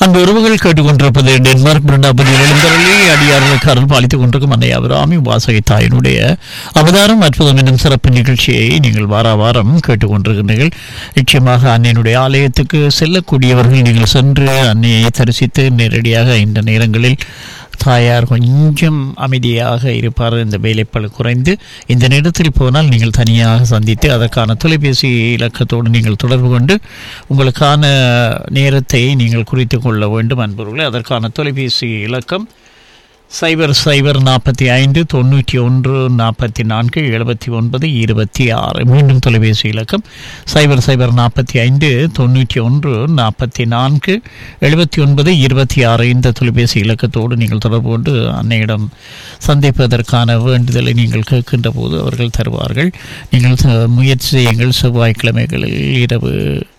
அந்த உறவுகள் கேட்டுக்கொண்டிருப்பது டென்மார்க் இரண்டாவது எழுந்தரளி அடியார்களுக்கு அருள் பாலித்துக் கொண்டிருக்கும் அன்னை அபிராமி வாசகை தாயினுடைய அவதாரம் அற்புதம் என்னும் சிறப்பு நிகழ்ச்சியை நீங்கள் வார வாரம் கேட்டுக்கொண்டிருக்கிறீர்கள் நிச்சயமாக அன்னையினுடைய ஆலயத்துக்கு செல்லக்கூடியவர்கள் நீங்கள் சென்று அன்னையை தரிசித்து நேரடியாக இந்த நேரங்களில் தாயார் கொஞ்சம் அமைதியாக இருப்பார் இந்த வேலைப்பளு குறைந்து இந்த நேரத்தில் போனால் நீங்கள் தனியாக சந்தித்து அதற்கான தொலைபேசி இலக்கத்தோடு நீங்கள் தொடர்பு கொண்டு உங்களுக்கான நேரத்தை நீங்கள் குறித்து கொள்ள வேண்டும் அன்பர்களே அதற்கான தொலைபேசி இலக்கம் சைபர் சைபர் நாற்பத்தி ஐந்து தொண்ணூற்றி ஒன்று நாற்பத்தி நான்கு எழுபத்தி ஒன்பது இருபத்தி ஆறு மீண்டும் தொலைபேசி இலக்கம் சைபர் சைபர் நாற்பத்தி ஐந்து தொண்ணூற்றி ஒன்று நாற்பத்தி நான்கு எழுபத்தி ஒன்பது இருபத்தி ஆறு இந்த தொலைபேசி இலக்கத்தோடு நீங்கள் தொடர்பு கொண்டு அன்னையிடம் சந்திப்பதற்கான வேண்டுதலை நீங்கள் கேட்கின்ற போது அவர்கள் தருவார்கள் நீங்கள் ச- முயற்சி செய்யுங்கள் செவ்வாய்க்கிழமைகளில் இரவு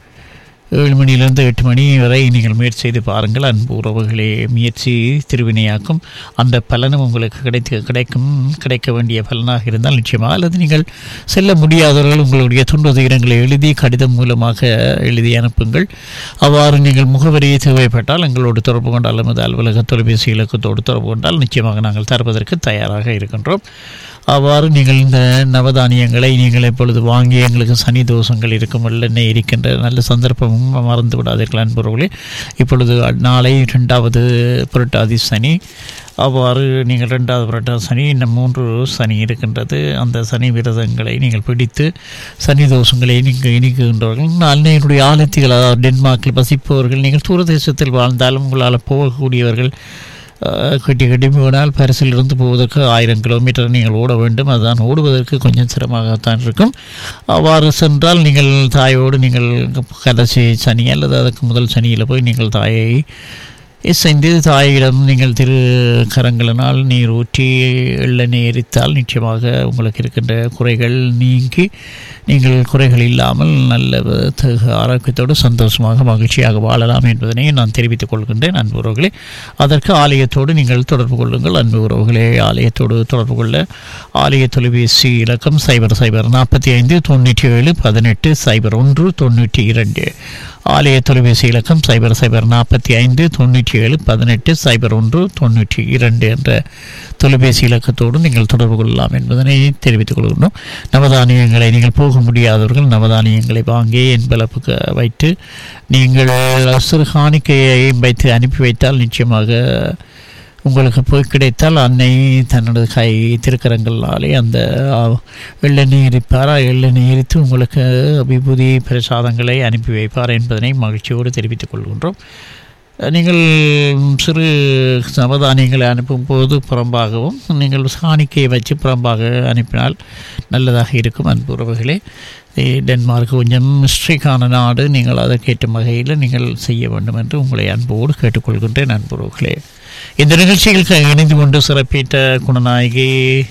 ஏழு மணியிலிருந்து எட்டு மணி வரை நீங்கள் முயற்சி செய்து பாருங்கள் அன்பு உறவுகளே முயற்சி திருவினையாக்கும் அந்த பலனும் உங்களுக்கு கிடைத்து கிடைக்கும் கிடைக்க வேண்டிய பலனாக இருந்தால் நிச்சயமாக அல்லது நீங்கள் செல்ல முடியாதவர்கள் உங்களுடைய துன்பதுயரங்களை எழுதி கடிதம் மூலமாக எழுதி அனுப்புங்கள் அவ்வாறு நீங்கள் முகவரி தேவைப்பட்டால் எங்களோடு தொடர்பு கொண்டால் அல்லது அலுவலக தொலைபேசி இலக்கத்தோடு தொடர்பு கொண்டால் நிச்சயமாக நாங்கள் தருவதற்கு தயாராக இருக்கின்றோம் அவ்வாறு நீங்கள் இந்த நவதானியங்களை நீங்கள் இப்பொழுது வாங்கி எங்களுக்கு சனி தோஷங்கள் இருக்கும் எண்ணெய் இருக்கின்ற நல்ல சந்தர்ப்பமும் மறந்து விடாதீர்கள் அன்புறவுகளே இப்பொழுது நாளை இரண்டாவது புரட்டாதி சனி அவ்வாறு நீங்கள் ரெண்டாவது புரட்டாதி சனி இன்னும் மூன்று சனி இருக்கின்றது அந்த சனி விரதங்களை நீங்கள் பிடித்து சனி தோஷங்களை நீங்கள் இணைக்கின்றவர்கள் அன்னையினுடைய ஆலயத்தில் அதாவது டென்மார்க்கில் வசிப்பவர்கள் நீங்கள் தூரதேசத்தில் வாழ்ந்தாலும் உங்களால் போகக்கூடியவர்கள் அஹ், கட்டி கட்டி போனால் பரிசில் இருந்து போவதற்கு ஆயிரம் கிலோமீட்டர் நீங்கள் ஓட வேண்டும் அதுதான் ஓடுவதற்கு கொஞ்சம் சிரமமாகத்தான் இருக்கும் அவ்வாறு சென்றால் நீங்கள் தாயோடு நீங்கள் கடைசி சனி அல்லது அதற்கு முதல் சனியில் போய் நீங்கள் தாயை இசைந்து தாயிடம் நீங்கள் திரு கரங்களினால் நீர் ஊற்றி எள்ளெண்ணெய் எரித்தால் நிச்சயமாக உங்களுக்கு இருக்கின்ற குறைகள் நீங்கி நீங்கள் குறைகள் இல்லாமல் நல்ல தகு ஆரோக்கியத்தோடு சந்தோஷமாக மகிழ்ச்சியாக வாழலாம் என்பதனை நான் தெரிவித்துக் கொள்கின்றேன் அன்பு உறவுகளே அதற்கு ஆலயத்தோடு நீங்கள் தொடர்பு கொள்ளுங்கள் அன்பு உறவுகளே ஆலயத்தோடு தொடர்பு கொள்ள ஆலய தொலைபேசி இலக்கம் சைபர் சைபர் நாற்பத்தி ஐந்து தொண்ணூற்றி ஏழு பதினெட்டு சைபர் ஒன்று தொண்ணூற்றி இரண்டு ஆலய தொலைபேசி இலக்கம் சைபர் சைபர் நாற்பத்தி ஐந்து தொண்ணூற்றி ஏழு பதினெட்டு சைபர் ஒன்று தொண்ணூற்றி இரண்டு என்ற தொலைபேசி இலக்கத்தோடு நீங்கள் தொடர்பு கொள்ளலாம் என்பதனை தெரிவித்துக் கொள்கின்றோம் நவதானியங்களை நீங்கள் போக முடியாதவர்கள் நவதானியங்களை வாங்கி என்பளப்புக்கு வைத்து நீங்கள் சிறு காணிக்கையை வைத்து அனுப்பி வைத்தால் நிச்சயமாக உங்களுக்கு போய் கிடைத்தால் அன்னை தன்னோட கை திருக்கரங்களாலே அந்த ஆ, எள்ளெண்ணெய் எரிப்பார் எள்ளெண்ணெய் எரித்து உங்களுக்கு விபூதி பிரசாதங்களை அனுப்பி வைப்பார் என்பதனை மகிழ்ச்சியோடு தெரிவித்துக் கொள்கின்றோம் நீங்கள் சிறு நவதானியங்களை அனுப்பும் போது புறம்பாகவும் நீங்கள் சாணிக்கையை வச்சு புறம்பாக அனுப்பினால் நல்லதாக இருக்கும் அன்பு உறவுகளே இ- டென்மார்க் கொஞ்சம் மிஸ்ட்ரிக்கான நாடு நீங்கள் அதற்கேற்ற வகையில் நீங்கள் செய்ய வேண்டும் என்று உங்களை அன்போடு கேட்டுக்கொள்கின்றேன் அன்புறவுகளே இந்த நிகழ்ச்சியில் க- இணைந்து கொண்டு சிறப்பித்த குணநாயகி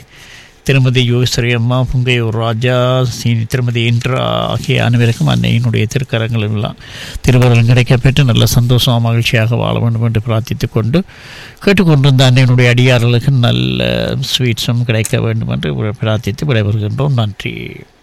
திருமதி யோகஸ்வரி அம்மா புங்கையூர் ராஜா சீனி திருமதி இன்றா ஆகிய அனைவருக்கும் அன்னையினுடைய திருக்கரங்கள் எல்லாம் திருவருள் கிடைக்கப்பெற்று நல்ல சந்தோஷமாக மகிழ்ச்சியாக வாழ வேண்டும் என்று பிரார்த்தித்துக் கொண்டு கேட்டுக்கொண்டிருந்த அன்னையினுடைய அடியார்களுக்கு நல்ல ஸ்வீட்ஸும் கிடைக்க வேண்டும் என்று பிரார்த்தித்து விடைபெறுகின்றோம் நன்றி